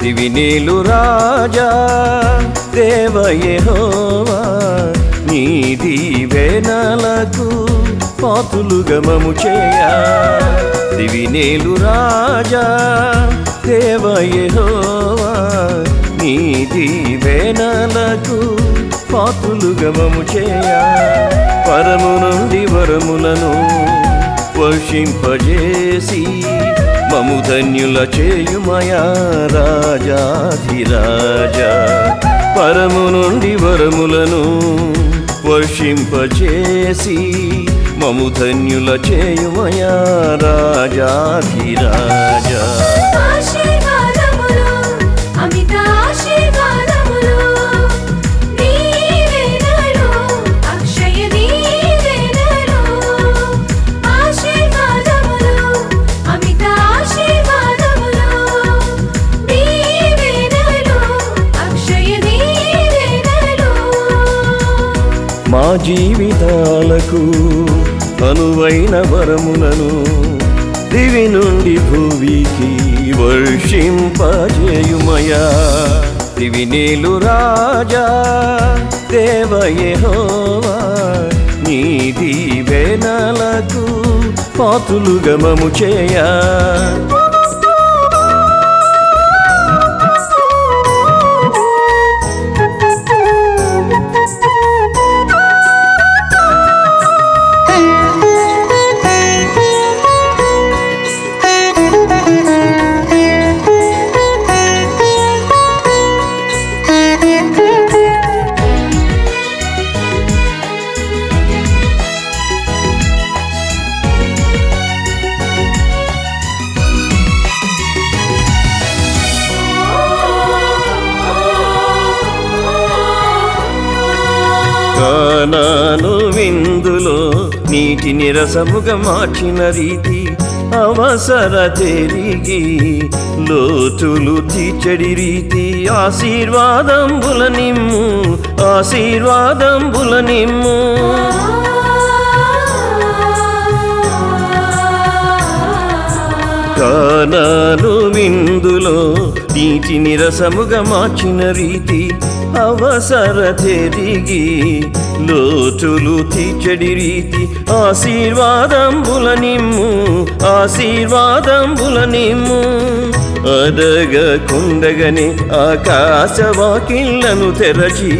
దివినీలు రాజా దేవయహోవా నీ దీవెనలకు పాతులు గమము చేయా దివినేలు రాజా దేవయహోవా నీ దీవెనలకు పాతులు గమము చేయా పరము నుండి వరములను వర్షింపజేసి మము ధన్యుల చేయుమయా రాజాధిరాజా పరము నుండి వరములను వర్షింపచేసి మము ధన్యుల చేయుమయా రాజాధిరాజా ఆశీర్వాదములు అమిత ఆశీర్వాదములు దీవెనలు అక్షయ దీవెనలు ఆశీర్వాదములు అమిత ఆశీర్వాదములు దీవెనలు అక్షయ దీవెనలు మా జీవితాలకు అనువైన వరములను దివి నుండి భూమికి వర్షింపజేయుమయా దివి నీలు రాజా దేవయహోవా నీ దీవెనలకు పాతులు గమము చేయా కానాను విందులో నీటిని రసముగా మార్చిన రీతి అవసర తిరిగి లోతులు తీర్చడి రీతి ఆశీర్వాదంబుల నిమ్ము ఆశీర్వాదంబుల నిమ్ము కానాను విందులో నీటిని రసముగా మార్చిన రీతి అవసర తిరిగి లోతులు తీర్చడి రీతి ఆశీర్వాదంబుల నిమ్ము ఆశీర్వాదంబుల నిమ్ము అడగకుండగనే ఆకాశవాకిళ్లను తెరచి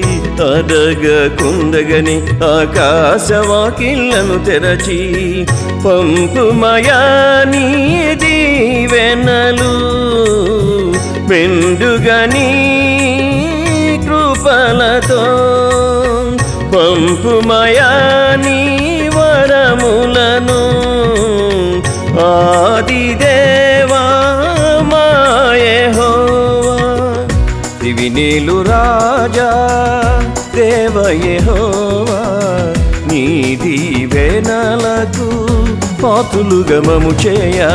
అడగకుండగనే ఆకాశవాకిళ్లను తెరచి పంపుమయా నీ దీవెనలు మెండుగని కృపలతో పంపుమయా నీ వరములను ఆదిదేవా మాయహోవా దివి నీలు రాజా దేవయహోవా నీ దీవెనలకు పాతులు గమము చేయా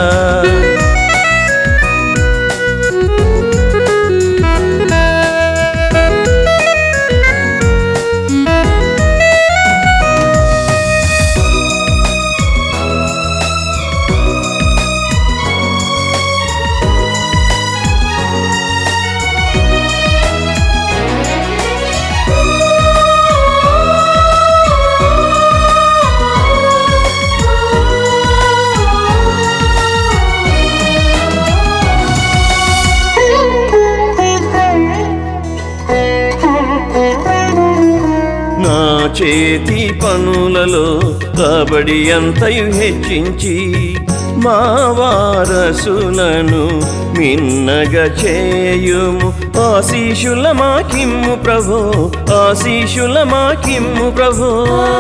నా చేతి పనులలో రాబడి అంతయు హెచ్చించి మా వారసులను మిన్నగా చేయుము ఆశీషుల మాకిమ్ము ప్రభో ఆశీషుల మాకిమ్ము ప్రభో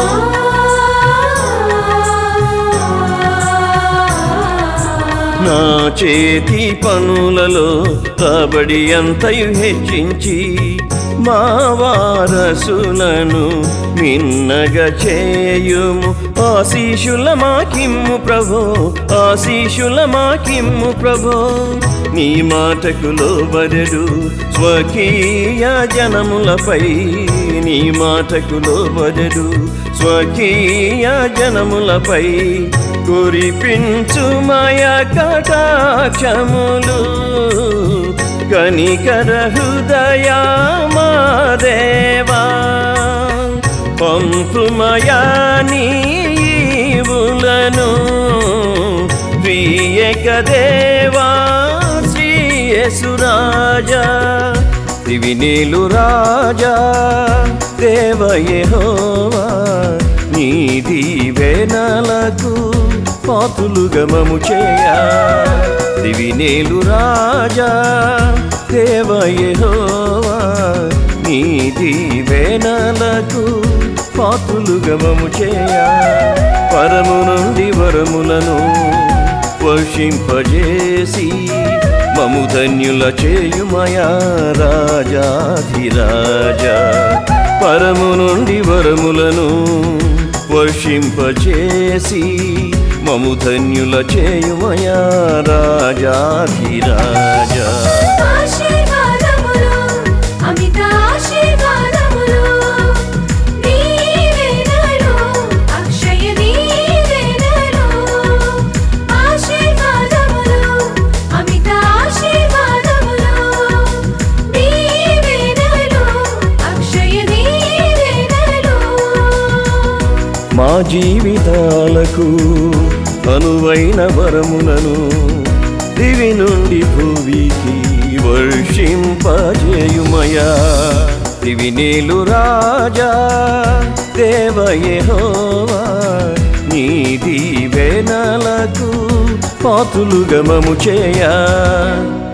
నా చేతి పనులలో రాబడి అంతయు హెచ్చించి మా వారసులను మిన్నగా చేయుము ఆశీషుల మాకిమ్ము ప్రభో ఆశీషుల మాకిమ్ము ప్రభో నీ మాటకు లోబడెడు స్వకీయ జనములపై నీ మాటకు లోబడెడు స్వకీయ జనములపై కురిపించు మాయ కటాక్షములు కనికర హృదయా మా దేవా పంపుమయాని ఈవులను ప్రియక దేవా శ్రీయసురాజా దివినేలు రాజా దేవయహోవా నీ దీవెనలకు పాతులు గమము చేయా దివినేలు రాజా దేవయహోవా నీ దీవెనలకు పాతులు గమము చేయా పరము నుండి వరములను వర్షింపజేసి మము ధన్యుల చేయుమయా రాజాధిరాజా పరము నుండి వరములను వర్షింపచేసి మము ధన్యుల చేయుమయా రాజాధిరాజా ఆశీర్వాదములు అమిత ఆశీర్వాదములు దీవెనలు అక్షయ దీవెనలు ఆశీర్వాదములు అమిత ఆశీర్వాదములు దీవెనలు అక్షయ దీవెనలు మా జీవితాలకు అనువైన వరములను దివి నుండి భూమికి వర్షింపజేయుమయా దివి నీలు రాజా దేవయహోవా నీ దీవెనలకు పాతులు గమము చేయా